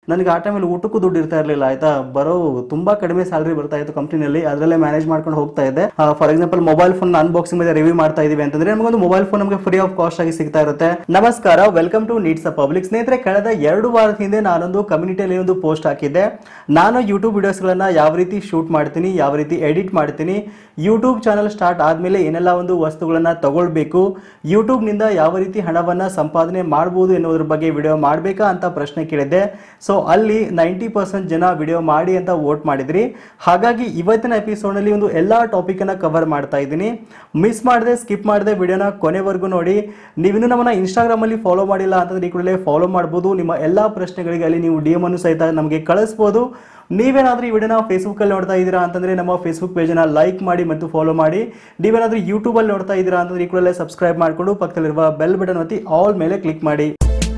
ನನಗೆ ಆ ಟೈಮಲ್ಲಿ ಊಟಕ್ಕೂ ದುಡ್ಡು ಇರ್ತಾ ಇರಲಿಲ್ಲ ಆಯ್ತಾ ಬರೋ ತುಂಬಾ ಕಡಿಮೆ ಸ್ಯಾಲರಿ ಬರ್ತಾ ಇತ್ತು ಕಂಪ್ನಿನಲ್ಲಿ ಅದರಲ್ಲೇ ಮ್ಯಾನೇಜ್ ಮಾಡ್ಕೊಂಡು ಹೋಗ್ತಾ ಇದ್ದೆ for example mobile phone unboxing ಮೇಲೆ ರಿವ್ಯೂ ಮಾಡ್ತಾ ಇದೀವಿ ಅಂತಂದ್ರೆ ನಮಗೊಂದು ಮೊಬೈಲ್ ಫೋನ್ ನಮಗೆ ಫ್ರೀ ಆಫ್ ಕಾಸ್ಟ್ ಆಗಿ ಸಿಗ್ತಾ ಇರುತ್ತೆ ನಮಸ್ಕಾರ welcome to needs a public ಸ್ನೇಹಿತರೆ ಕಳೆದ ಎರಡು ವಾರದ ಹಿಂದೆ ನಾನೊಂದು ಕಮ್ಯುನಿಟಿಯಲ್ಲಿ ಒಂದು ಪೋಸ್ಟ್ ಹಾಕಿದ್ದೆ ನಾನು ಯೂಟ್ಯೂಬ್ ವಿಡಿಯೋಸ್ಗಳನ್ನ ಯಾವ ರೀತಿ ಶೂಟ್ ಮಾಡ್ತೀನಿ ಯಾವ ರೀತಿ ಎಡಿಟ್ ಮಾಡ್ತೀನಿ ಯೂಟ್ಯೂಬ್ ಚಾನಲ್ ಸ್ಟಾರ್ಟ್ ಆದಮೇಲೆ ಏನೆಲ್ಲ ಒಂದು ವಸ್ತುಗಳನ್ನ ತಗೊಳ್ಬೇಕು ಯೂಟ್ಯೂಬ್ನಿಂದ ಯಾವ ರೀತಿ ಹಣವನ್ನ ಸಂಪಾದನೆ ಮಾಡ್ಬೋದು ಎನ್ನುವುದ್ರ ಬಗ್ಗೆ ವಿಡಿಯೋ ಮಾಡಬೇಕಾ ಅಂತ ಪ್ರಶ್ನೆ ಕೇಳಿದ್ದೆ ಸೊ ಅಲ್ಲಿ ನೈಂಟಿ ಪರ್ಸೆಂಟ್ ಜನ ವಿಡಿಯೋ ಮಾಡಿ ಅಂತ ವೋಟ್ ಮಾಡಿದ್ರಿ ಹಾಗಾಗಿ ಇವತ್ತಿನ ಎಪಿಸೋಡ್ನಲ್ಲಿ ಒಂದು ಎಲ್ಲ ಟಾಪಿಕನ್ನು ಕವರ್ ಮಾಡ್ತಾ ಇದ್ದೀನಿ ಮಿಸ್ ಮಾಡದೆ ಸ್ಕಿಪ್ ಮಾಡದೆ ವಿಡಿಯೋನ ಕೊನೆವರೆಗೂ ನೋಡಿ ನೀವಿನ್ನೂ ನಮ್ಮನ್ನ ಇನ್ಸ್ಟಾಗ್ರಾಮಲ್ಲಿ ಫಾಲೋ ಮಾಡಿಲ್ಲ ಅಂತಂದ್ರೆ ಈ ಕೂಡಲೇ ಫಾಲೋ ಮಾಡ್ಬೋದು ನಿಮ್ಮ ಎಲ್ಲ ಪ್ರಶ್ನೆಗಳಿಗೆ ಅಲ್ಲಿ ನೀವು ಡಿ ಎಮ್ ಅನ್ನು ಸಹಿತ ನಮಗೆ ಕಳಿಸ್ಬೋದು ನೀವೇನಾದ್ರೂ ಈ ವಿಡಿಯೋನ ಫೇಸ್ಬುಕ್ಕಲ್ಲಿ ನೋಡ್ತಾ ಇದ್ದೀರಾ ಅಂತಂದ್ರೆ ನಮ್ಮ ಫೇಸ್ಬುಕ್ ಪೇಜನ್ನ ಲೈಕ್ ಮಾಡಿ ಮತ್ತು ಫಾಲೋ ಮಾಡಿ ನೀವೇನಾದ್ರೂ ಯೂಟ್ಯೂಬಲ್ಲಿ ನೋಡ್ತಾ ಇದ್ದೀರಾ ಅಂತಂದ್ರೆ ಈ ಕೂಡಲೇ ಸಬ್ಸ್ಕ್ರೈಬ್ ಮಾಡಿಕೊಂಡು ಪಕ್ಕದಲ್ಲಿರುವ ಬೆಲ್ ಬಟನ್ ಒತ್ತಿ ಆಲ್ ಮೇಲೆ ಕ್ಲಿಕ್ ಮಾಡಿ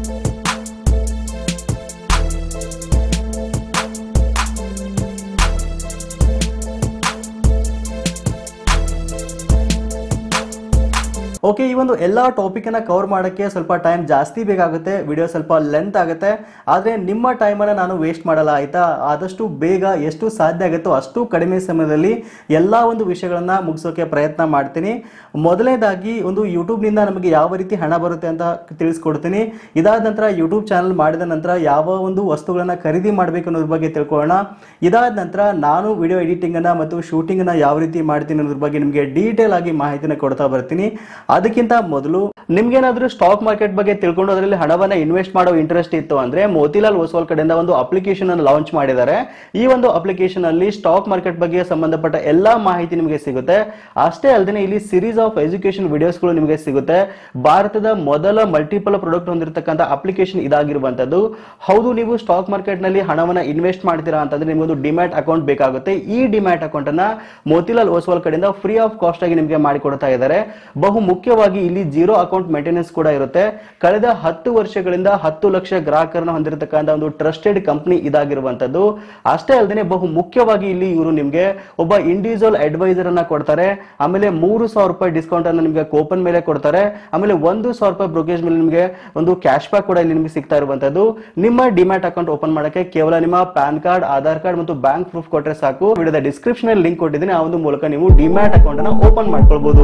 ಓಕೆ ಈ ಒಂದು ಎಲ್ಲ ಟಾಪಿಕನ್ನು ಕವರ್ ಮಾಡೋಕ್ಕೆ ಸ್ವಲ್ಪ ಟೈಮ್ ಜಾಸ್ತಿ ಬೇಕಾಗುತ್ತೆ ವಿಡಿಯೋ ಸ್ವಲ್ಪ ಲೆಂತ್ ಆಗುತ್ತೆ ಆದರೆ ನಿಮ್ಮ ಟೈಮನ್ನು ನಾನು ವೇಸ್ಟ್ ಮಾಡಲ್ಲ ಆಯಿತಾ ಆದಷ್ಟು ಬೇಗ ಎಷ್ಟು ಸಾಧ್ಯ ಆಗುತ್ತೋ ಅಷ್ಟು ಕಡಿಮೆ ಸಮಯದಲ್ಲಿ ಎಲ್ಲ ಒಂದು ವಿಷಯಗಳನ್ನು ಮುಗಿಸೋಕೆ ಪ್ರಯತ್ನ ಮಾಡ್ತೀನಿ ಮೊದಲನೇದಾಗಿ ಒಂದು ಯೂಟ್ಯೂಬ್ನಿಂದ ನಮಗೆ ಯಾವ ರೀತಿ ಹಣ ಬರುತ್ತೆ ಅಂತ ತಿಳಿಸ್ಕೊಡ್ತೀನಿ ಇದಾದ ನಂತರ ಯೂಟ್ಯೂಬ್ ಚಾನಲ್ ಮಾಡಿದ ನಂತರ ಯಾವ ಒಂದು ವಸ್ತುಗಳನ್ನು ಖರೀದಿ ಮಾಡಬೇಕು ಅನ್ನೋದ್ರ ಬಗ್ಗೆ ತಿಳ್ಕೊಳ್ಳೋಣ ಇದಾದ ನಂತರ ನಾನು ವಿಡಿಯೋ ಎಡಿಟಿಂಗನ್ನು ಮತ್ತು ಶೂಟಿಂಗನ್ನು ಯಾವ ರೀತಿ ಮಾಡ್ತೀನಿ ಅನ್ನೋದ್ರ ಬಗ್ಗೆ ನಿಮಗೆ ಡೀಟೇಲ್ ಆಗಿ ಮಾಹಿತಿನ ಕೊಡ್ತಾ ಬರ್ತೀನಿ ಅದಕ್ಕಿಂತ ಮೊದಲು ನಿಮ್ಗೇನಾದ್ರೂ ಸ್ಟಾಕ್ ಮಾರ್ಕೆಟ್ ಬಗ್ಗೆ ತಿಳ್ಕೊಂಡು ಅದರಲ್ಲಿ ಹಣವನ್ನ ಇನ್ವೆಸ್ಟ್ ಮಾಡೋ ಇಂಟ್ರೆಸ್ಟ್ ಇತ್ತು ಅಂದ್ರೆ ಮೋತಿಲಾಲ್ ಓಸ್ವಾಲ್ ಕಡೆಯಿಂದ ಒಂದು ಅಪ್ಲಿಕೇಶನ್ ಅನ್ನು ಲಾಂಚ್ ಮಾಡಿದ್ದಾರೆ ಈ ಒಂದು ಅಪ್ಲಿಕೇಶನ್ ಅಲ್ಲಿ ಸ್ಟಾಕ್ ಮಾರ್ಕೆಟ್ ಬಗ್ಗೆ ಸಂಬಂಧಪಟ್ಟ ಎಲ್ಲಾ ಮಾಹಿತಿ ನಿಮಗೆ ಸಿಗುತ್ತೆ ಅಷ್ಟೇ ಅಲ್ಲದೆ ಇಲ್ಲಿ ಸಿರೀಸ್ ಆಫ್ ಎಜುಕೇಶನ್ ವಿಡಿಯೋಸ್ಗಳು ನಿಮಗೆ ಸಿಗುತ್ತೆ ಭಾರತದ ಮೊದಲ ಮಲ್ಟಿಪಲ್ ಪ್ರಾಡಕ್ಟ್ ಹೊಂದಿರತಕ್ಕಂಥ ಅಪ್ಲಿಕೇಶನ್ ಇದಾಗಿರುವಂತದ್ದು ಹೌದು ನೀವು ಸ್ಟಾಕ್ ಮಾರ್ಕೆಟ್ ನಲ್ಲಿ ಹಣವನ್ನ ಇನ್ವೆಸ್ಟ್ ಮಾಡ್ತೀರಾ ಅಂತಂದ್ರೆ ನಿಮಗೊಂದು ಡಿಮ್ಯಾಟ್ ಅಕೌಂಟ್ ಬೇಕಾಗುತ್ತೆ ಈ ಡಿಮ್ಯಾಟ್ ಅಕೌಂಟ್ ಅನ್ನ ಮೋತಿಲಾಲ್ ಓಸ್ವಾಲ್ ಕಡೆಯಿಂದ ಫ್ರೀ ಆಫ್ ಕಾಸ್ಟ್ ಆಗಿ ನಿಮಗೆ ಮಾಡಿಕೊಡ್ತಾ ಇದ್ದಾರೆ ಬಹು ಮುಖ್ಯವಾಗಿ ಇಲ್ಲಿ ಜೀರೋ ಅಕೌಂಟ್ ಮೇಂಟೆನೆನ್ಸ್ ಕೂಡ ಇರುತ್ತೆ ಕಳೆದ ಹತ್ತು ವರ್ಷಗಳಿಂದ ಹತ್ತು ಲಕ್ಷ ಗ್ರಾಹಕರನ್ನ ಹೊಂದಿರತಕ್ಕಂಥ ಒಂದು ಟ್ರಸ್ಟೆಡ್ ಕಂಪನಿ ಇದಾಗಿರುವಂತದ್ದು ಅಷ್ಟೇ ಅಲ್ಲದೆ ಬಹು ಮುಖ್ಯವಾಗಿ ಇಲ್ಲಿ ಇವರು ನಿಮಗೆ ಒಬ್ಬ ಇಂಡಿವಿಜುವಲ್ ಅಡ್ವೈಸರ್ ಅನ್ನ ಕೊಡ್ತಾರೆ ಆಮೇಲೆ ಮೂರು ಸಾವಿರ ರೂಪಾಯಿ ಡಿಸ್ಕೌಂಟ್ ಅನ್ನ ನಿಮಗೆ ಕೂಪನ್ ಮೇಲೆ ಕೊಡ್ತಾರೆ ಆಮೇಲೆ ಒಂದು ಸಾವಿರ ರೂಪಾಯಿ ಬ್ರೋಕೇಜ್ ಮೇಲೆ ನಿಮಗೆ ಒಂದು ಕ್ಯಾಶ್ ಬ್ಯಾಕ್ ಕೂಡ ಇಲ್ಲಿ ನಿಮಗೆ ಸಿಗ್ತಾ ಇರುವಂತದ್ದು ನಿಮ್ಮ ಡಿಮ್ಯಾಟ್ ಅಕೌಂಟ್ ಓಪನ್ ಮಾಡಕ್ಕೆ ಕೇವಲ ನಿಮ್ಮ ಪ್ಯಾನ್ ಕಾರ್ಡ್ ಆಧಾರ್ ಕಾರ್ಡ್ ಮತ್ತು ಬ್ಯಾಂಕ್ ಪ್ರೂಫ್ ಕೊಟ್ಟರೆ ಸಾಕು ವಿಡಿಯೋದ ಡಿಸ್ಕ್ರಿಪ್ಷನ್ ಅಲ್ಲಿ ಲಿಂಕ್ ಕೊಟ್ಟಿದ್ದೀನಿ ಆ ಒಂದು ಮೂಲಕ ನೀವು ಡಿಮ್ಯಾಟ್ ಅಕೌಂಟ್ ಅನ್ನ ಓಪನ್ ಮಾಡ್ಕೊಳ್ಬಹುದು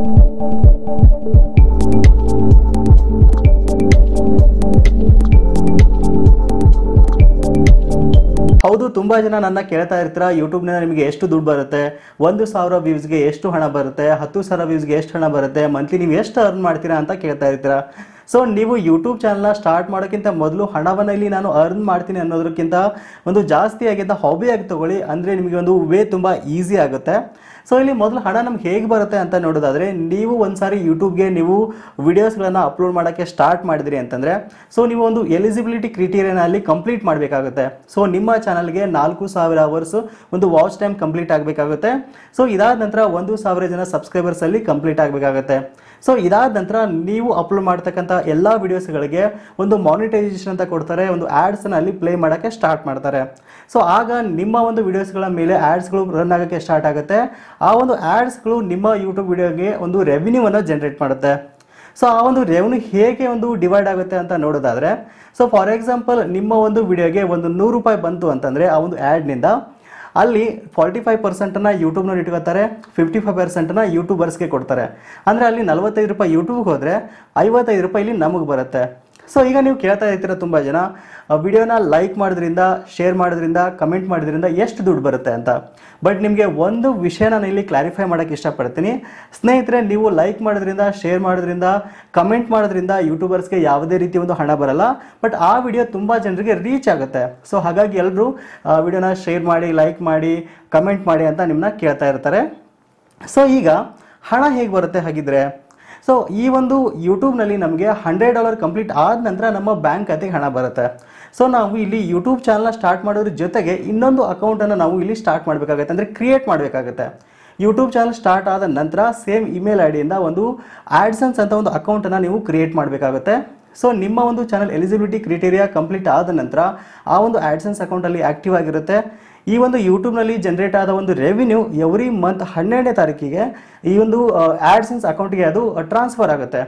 ಹೌದು ತುಂಬಾ ಜನ ನನ್ನ ಕೇಳ್ತಾ ಇರ್ತೀರಾ ಯೂಟ್ಯೂಬ್ನಿಂದ ನಿಮಗೆ ಎಷ್ಟು ದುಡ್ಡು ಬರುತ್ತೆ ಒಂದು ಸಾವಿರ ವ್ಯೂಸ್ಗೆ ಎಷ್ಟು ಹಣ ಬರುತ್ತೆ ಹತ್ತು ಸಾವಿರ ವ್ಯೂಸ್ಗೆ ಎಷ್ಟು ಹಣ ಬರುತ್ತೆ ಮಂತ್ಲಿ ನೀವು ಎಷ್ಟು ಅರ್ನ್ ಮಾಡ್ತೀರಾ ಅಂತ ಕೇಳ್ತಾ ಇರ್ತೀರಾ ಸೊ ನೀವು ಯೂಟ್ಯೂಬ್ ಚಾನಲ್ನ ಸ್ಟಾರ್ಟ್ ಮಾಡೋಕ್ಕಿಂತ ಮೊದಲು ಹಣವನ್ನು ಇಲ್ಲಿ ನಾನು ಅರ್ನ್ ಮಾಡ್ತೀನಿ ಅನ್ನೋದಕ್ಕಿಂತ ಒಂದು ಜಾಸ್ತಿ ಆಗಿದ್ದ ಹಾಬಿಯಾಗಿ ತಗೊಳ್ಳಿ ಅಂದರೆ ನಿಮಗೆ ಒಂದು ವೇ ತುಂಬ ಈಸಿ ಆಗುತ್ತೆ ಸೊ ಇಲ್ಲಿ ಮೊದಲು ಹಣ ನಮ್ಗೆ ಹೇಗೆ ಬರುತ್ತೆ ಅಂತ ನೋಡೋದಾದ್ರೆ ನೀವು ಒಂದ್ಸಾರಿ ಯೂಟ್ಯೂಬ್ಗೆ ನೀವು ವಿಡಿಯೋಸ್ಗಳನ್ನು ಅಪ್ಲೋಡ್ ಮಾಡೋಕ್ಕೆ ಸ್ಟಾರ್ಟ್ ಮಾಡಿದ್ರಿ ಅಂತಂದರೆ ಸೊ ನೀವು ಒಂದು ಎಲಿಜಿಬಿಲಿಟಿ ಕ್ರಿಟೀರಿಯನ್ ಅಲ್ಲಿ ಕಂಪ್ಲೀಟ್ ಮಾಡಬೇಕಾಗುತ್ತೆ ಸೊ ನಿಮ್ಮ ಚಾನಲ್ಗೆ ನಾಲ್ಕು ಸಾವಿರ ಅವರ್ಸ್ ಒಂದು ವಾಚ್ ಟೈಮ್ ಕಂಪ್ಲೀಟ್ ಆಗಬೇಕಾಗುತ್ತೆ ಸೊ ಇದಾದ ನಂತರ ಒಂದು ಸಾವಿರ ಜನ ಸಬ್ಸ್ಕ್ರೈಬರ್ಸ್ ಅಲ್ಲಿ ಕಂಪ್ಲೀಟ್ ಆಗಬೇಕಾಗುತ್ತೆ ಸೊ ಇದಾದ ನಂತರ ನೀವು ಅಪ್ಲೋಡ್ ಮಾಡ್ತಕ್ಕಂಥ ಎಲ್ಲ ವಿಡಿಯೋಸ್ಗಳಿಗೆ ಒಂದು ಮಾನಿಟೈಸೇಷನ್ ಅಂತ ಕೊಡ್ತಾರೆ ಒಂದು ಆ್ಯಡ್ಸನ್ನು ಅಲ್ಲಿ ಪ್ಲೇ ಮಾಡೋಕ್ಕೆ ಸ್ಟಾರ್ಟ್ ಮಾಡ್ತಾರೆ ಸೊ ಆಗ ನಿಮ್ಮ ಒಂದು ವಿಡಿಯೋಸ್ಗಳ ಮೇಲೆ ಆ್ಯಡ್ಸ್ಗಳು ರನ್ ಆಗೋಕ್ಕೆ ಸ್ಟಾರ್ಟ್ ಆಗುತ್ತೆ ಆ ಒಂದು ಆ್ಯಡ್ಸ್ಗಳು ನಿಮ್ಮ ಯೂಟ್ಯೂಬ್ ವಿಡಿಯೋಗೆ ಒಂದು ರೆವಿನ್ಯೂವನ್ನು ಜನರೇಟ್ ಮಾಡುತ್ತೆ ಸೊ ಆ ಒಂದು ರೆವೆನ್ಯೂ ಹೇಗೆ ಒಂದು ಡಿವೈಡ್ ಆಗುತ್ತೆ ಅಂತ ನೋಡೋದಾದ್ರೆ ಸೊ ಫಾರ್ ಎಕ್ಸಾಂಪಲ್ ನಿಮ್ಮ ಒಂದು ವಿಡಿಯೋಗೆ ಒಂದು ನೂರು ರೂಪಾಯಿ ಬಂತು ಅಂತಂದರೆ ಆ ಒಂದು ಆ್ಯಡ್ನಿಂದ ಅಲ್ಲಿ ಫಾರ್ಟಿ ಫೈವ್ ಪರ್ಸೆಂಟನ್ನು ಯೂಟ್ಯೂಬ್ನಲ್ಲಿ ಇಟ್ಕೋತಾರೆ ಫಿಫ್ಟಿ ಫೈವ್ ಪರ್ಸೆಂಟನ್ನು ಯೂಟ್ಯೂಬರ್ಸ್ಗೆ ಕೊಡ್ತಾರೆ ಅಂದರೆ ಅಲ್ಲಿ ನಲವತ್ತೈದು ರೂಪಾಯಿ ಯೂಟ್ಯೂಬ್ಗೆ ಹೋದರೆ ಐವತ್ತೈದು ರೂಪಾಯಿ ಇಲ್ಲಿ ನಮಗೆ ಬರುತ್ತೆ ಸೊ ಈಗ ನೀವು ಕೇಳ್ತಾ ಇರ್ತೀರ ತುಂಬ ಜನ ವಿಡಿಯೋನ ಲೈಕ್ ಮಾಡೋದ್ರಿಂದ ಶೇರ್ ಮಾಡೋದ್ರಿಂದ ಕಮೆಂಟ್ ಮಾಡೋದ್ರಿಂದ ಎಷ್ಟು ದುಡ್ಡು ಬರುತ್ತೆ ಅಂತ ಬಟ್ ನಿಮಗೆ ಒಂದು ವಿಷಯ ನಾನು ಇಲ್ಲಿ ಕ್ಲಾರಿಫೈ ಮಾಡೋಕ್ಕೆ ಇಷ್ಟಪಡ್ತೀನಿ ಸ್ನೇಹಿತರೆ ನೀವು ಲೈಕ್ ಮಾಡೋದ್ರಿಂದ ಶೇರ್ ಮಾಡೋದ್ರಿಂದ ಕಮೆಂಟ್ ಮಾಡೋದ್ರಿಂದ ಯೂಟ್ಯೂಬರ್ಸ್ಗೆ ಯಾವುದೇ ರೀತಿ ಒಂದು ಹಣ ಬರಲ್ಲ ಬಟ್ ಆ ವಿಡಿಯೋ ತುಂಬ ಜನರಿಗೆ ರೀಚ್ ಆಗುತ್ತೆ ಸೊ ಹಾಗಾಗಿ ಎಲ್ಲರೂ ವಿಡಿಯೋನ ಶೇರ್ ಮಾಡಿ ಲೈಕ್ ಮಾಡಿ ಕಮೆಂಟ್ ಮಾಡಿ ಅಂತ ನಿಮ್ಮನ್ನ ಕೇಳ್ತಾ ಇರ್ತಾರೆ ಸೊ ಈಗ ಹಣ ಹೇಗೆ ಬರುತ್ತೆ ಹಾಗಿದ್ರೆ ಸೊ ಈ ಒಂದು ಯೂಟ್ಯೂಬ್ನಲ್ಲಿ ನಮಗೆ ಹಂಡ್ರೆಡ್ ಡಾಲರ್ ಕಂಪ್ಲೀಟ್ ಆದ ನಂತರ ನಮ್ಮ ಬ್ಯಾಂಕ್ ಖಾತೆಗೆ ಹಣ ಬರುತ್ತೆ ಸೊ ನಾವು ಇಲ್ಲಿ ಯೂಟ್ಯೂಬ್ ಚಾನಲ್ನ ಸ್ಟಾರ್ಟ್ ಮಾಡೋದ್ರ ಜೊತೆಗೆ ಇನ್ನೊಂದು ಅಕೌಂಟನ್ನು ನಾವು ಇಲ್ಲಿ ಸ್ಟಾರ್ಟ್ ಮಾಡಬೇಕಾಗುತ್ತೆ ಅಂದರೆ ಕ್ರಿಯೇಟ್ ಮಾಡಬೇಕಾಗುತ್ತೆ ಯೂಟ್ಯೂಬ್ ಚಾನಲ್ ಸ್ಟಾರ್ಟ್ ಆದ ನಂತರ ಸೇಮ್ ಇಮೇಲ್ ಐ ಡಿಯಿಂದ ಒಂದು ಆಡ್ಸನ್ಸ್ ಅಂತ ಒಂದು ಅಕೌಂಟನ್ನು ನೀವು ಕ್ರಿಯೇಟ್ ಮಾಡಬೇಕಾಗುತ್ತೆ ಸೊ ನಿಮ್ಮ ಒಂದು ಚಾನಲ್ ಎಲಿಜಿಬಿಲಿಟಿ ಕ್ರಿಟೇರಿಯಾ ಕಂಪ್ಲೀಟ್ ಆದ ನಂತರ ಆ ಒಂದು ಆಡ್ಸನ್ಸ್ ಅಕೌಂಟಲ್ಲಿ ಆಕ್ಟಿವ್ ಆಗಿರುತ್ತೆ ಈ ಒಂದು ಯೂಟ್ಯೂಬ್ನಲ್ಲಿ ಜನರೇಟ್ ಆದ ಒಂದು ರೆವಿನ್ಯೂ ಎವ್ರಿ ಮಂತ್ ಹನ್ನೆರಡನೇ ತಾರೀಕಿಗೆ ಈ ಒಂದು ಆಡ್ಸನ್ಸ್ ಅಕೌಂಟ್ಗೆ ಅದು ಟ್ರಾನ್ಸ್ಫರ್ ಆಗುತ್ತೆ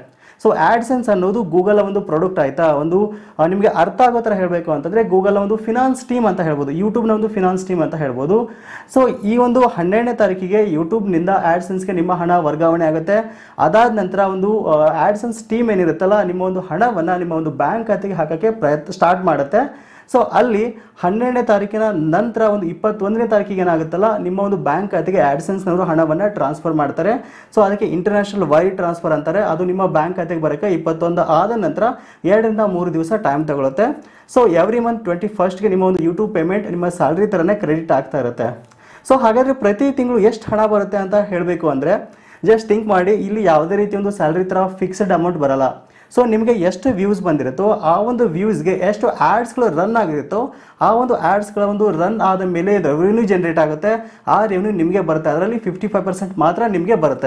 ಸೊ ಆ್ಯಡ್ಸೆನ್ಸ್ ಅನ್ನೋದು ಗೂಗಲ್ ಒಂದು ಪ್ರಾಡಕ್ಟ್ ಆಯ್ತಾ ಒಂದು ಆ, ನಿಮಗೆ ಅರ್ಥ ಆಗೋ ಥರ ಹೇಳಬೇಕು ಅಂತಂದರೆ ಗೂಗಲ್ ಒಂದು ಫಿನಾನ್ಸ್ ಟೀಮ್ ಅಂತ ಹೇಳ್ಬೋದು ಯೂಟ್ಯೂಬ್ನ ಒಂದು ಫಿನಾನ್ಸ್ ಟೀಮ್ ಅಂತ ಹೇಳ್ಬೋದು ಸೊ ಈ ಒಂದು ಹನ್ನೆರಡನೇ ತಾರೀಕಿಗೆ ಯೂಟ್ಯೂಬ್ನಿಂದ ಆ್ಯಡ್ಸೆನ್ಸ್ಗೆ ನಿಮ್ಮ ಹಣ ವರ್ಗಾವಣೆ ಆಗುತ್ತೆ ಅದಾದ ನಂತರ ಒಂದು ಆ್ಯಡ್ಸೆನ್ಸ್ ಟೀಮ್ ಏನಿರುತ್ತಲ್ಲ ನಿಮ್ಮ ಒಂದು ಹಣವನ್ನು ನಿಮ್ಮ ಒಂದು ಬ್ಯಾಂಕ್ ಖಾತೆಗೆ ಹಾಕೋಕ್ಕೆ ಪ್ರಯತ್ನ ಸ್ಟಾರ್ಟ್ ಮಾಡುತ್ತೆ ಸೊ ಅಲ್ಲಿ ಹನ್ನೆರಡನೇ ತಾರೀಕಿನ ನಂತರ ಒಂದು ಇಪ್ಪತ್ತೊಂದನೇ ತಾರೀಕಿಗೆ ಏನಾಗುತ್ತಲ್ಲ ನಿಮ್ಮ ಒಂದು ಬ್ಯಾಂಕ್ ಖಾತೆಗೆ ಆ್ಯಡ್ಸೆನ್ಸ್ನವರು ಹಣವನ್ನು ಟ್ರಾನ್ಸ್ಫರ್ ಮಾಡ್ತಾರೆ ಸೊ ಅದಕ್ಕೆ ಇಂಟರ್ನ್ಯಾಷನಲ್ ವೈರ್ ಟ್ರಾನ್ಸ್ಫರ್ ಅಂತಾರೆ ಅದು ನಿಮ್ಮ ಬ್ಯಾಂಕ್ ಖಾತೆಗೆ ಬರೋಕ್ಕೆ ಇಪ್ಪತ್ತೊಂದು ಆದ ನಂತರ ಎರಡರಿಂದ ಮೂರು ದಿವಸ ಟೈಮ್ ತಗೊಳುತ್ತೆ ಸೊ ಎವ್ರಿ ಮಂತ್ ಟ್ವೆಂಟಿ ಫಸ್ಟ್ಗೆ ನಿಮ್ಮ ಒಂದು ಯೂಟ್ಯೂಬ್ ಪೇಮೆಂಟ್ ನಿಮ್ಮ ಸ್ಯಾಲ್ರಿ ಥರನೇ ಕ್ರೆಡಿಟ್ ಆಗ್ತಾ ಇರುತ್ತೆ ಸೊ ಹಾಗಾದರೆ ಪ್ರತಿ ತಿಂಗಳು ಎಷ್ಟು ಹಣ ಬರುತ್ತೆ ಅಂತ ಹೇಳಬೇಕು ಅಂದರೆ ಜಸ್ಟ್ ಥಿಂಕ್ ಮಾಡಿ ಇಲ್ಲಿ ಯಾವುದೇ ರೀತಿ ಒಂದು ಸ್ಯಾಲ್ರಿ ಥರ ಫಿಕ್ಸ್ಡ್ ಅಮೌಂಟ್ ಬರಲ್ಲ ಸೊ ನಿಮಗೆ ಎಷ್ಟು ವ್ಯೂಸ್ ಬಂದಿರುತ್ತೋ ಆ ಒಂದು ವ್ಯೂಸ್ಗೆ ಎಷ್ಟು ಆ್ಯಡ್ಸ್ಗಳು ರನ್ ಆಗಿರುತ್ತೋ ಆ ಒಂದು ಆ್ಯಡ್ಸ್ಗಳ ಒಂದು ರನ್ ಆದ ಮೇಲೆ ರೆವೆನ್ಯೂ ಜನ್ರೇಟ್ ಆಗುತ್ತೆ ಆ ರೆವೆನ್ಯೂ ನಿಮಗೆ ಬರುತ್ತೆ ಅದರಲ್ಲಿ ಫಿಫ್ಟಿ ಫೈವ್ ಪರ್ಸೆಂಟ್ ಮಾತ್ರ ನಿಮಗೆ ಬರುತ್ತೆ